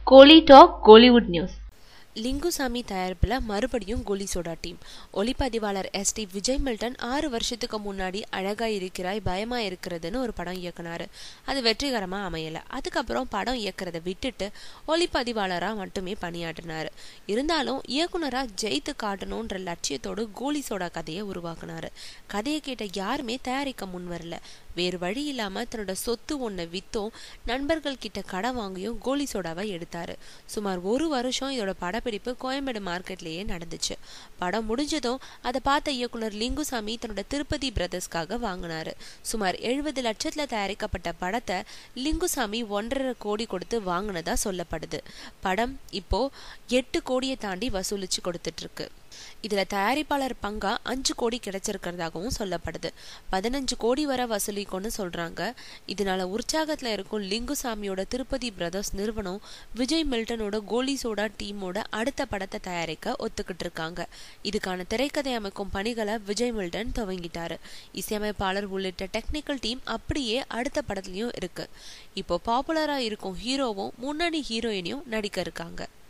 கோலி talk Kollywood news Lingusamy தயாரிப்பில் மறுபடியும் Goli Soda team ஒளிப்பதிவாளர் எஸ் டி விஜய் மில்டன் ஆறு வருஷத்துக்கு முன்னாடி அழகா இருக்கிறாய் பயமா இருக்கிறதுன்னு ஒரு படம் இயக்குனாரு அது வெற்றிகரமா அமையல அதுக்கப்புறம் படம் இயக்குறத விட்டுட்டு ஒளிப்பதிவாளரா மட்டுமே பணியாற்றினாரு இருந்தாலும் இயக்குனரா ஜெயித்து காட்டணுன்ற லட்சியத்தோடு கோலி சோடா கதையை உருவாக்குனாரு கதையை கேட்ட யாருமே தயாரிக்க முன் வரல வேறு வழி இல்லாம தன்னோட சொத்து ஒன்றை வித்தும் நண்பர்கள் கிட்ட கடன் வாங்கியும் கோலி சோடாவை எடுத்தாரு சுமார் ஒரு வருஷம் இதோட படப்பிடிப்பு கோயம்பேடு மார்க்கெட்லயே நடந்துச்சு படம் முடிஞ்சதும் அதை பார்த்த இயக்குனர் லிங்குசாமி தன்னோட திருப்பதி பிரதர்ஸ்க்காக வாங்கினாரு சுமார் எழுபது லட்சத்துல தயாரிக்கப்பட்ட படத்தை லிங்குசாமி ஒன்றரை கோடி கொடுத்து வாங்கினதா சொல்லப்படுது படம் இப்போ எட்டு கோடியை தாண்டி வசூலிச்சு கொடுத்துட்டு இருக்கு இதுல தயாரிப்பாளர் பங்கா அஞ்சு கோடி கிடைச்சிருக்கிறதாகவும் சொல்லப்படுது பதினஞ்சு கோடி வரை வசூலிக்கும்னு சொல்றாங்க இதனால உற்சாகத்துல இருக்கும் லிங்குசாமியோட திருப்பதி பிரதர்ஸ் நிறுவனம் விஜய் மில்டனோட கோலி சோடா டீமோட அடுத்த படத்தை தயாரிக்க ஒத்துக்கிட்டு இருக்காங்க இதுக்கான திரைக்கதை அமைக்கும் பணிகளை விஜய் மில்டன் துவங்கிட்டாரு இசையமைப்பாளர் உள்ளிட்ட டெக்னிக்கல் டீம் அப்படியே அடுத்த படத்துலயும் இருக்கு இப்போ பாப்புலரா இருக்கும் ஹீரோவும் முன்னணி ஹீரோயினையும் நடிக்க இருக்காங்க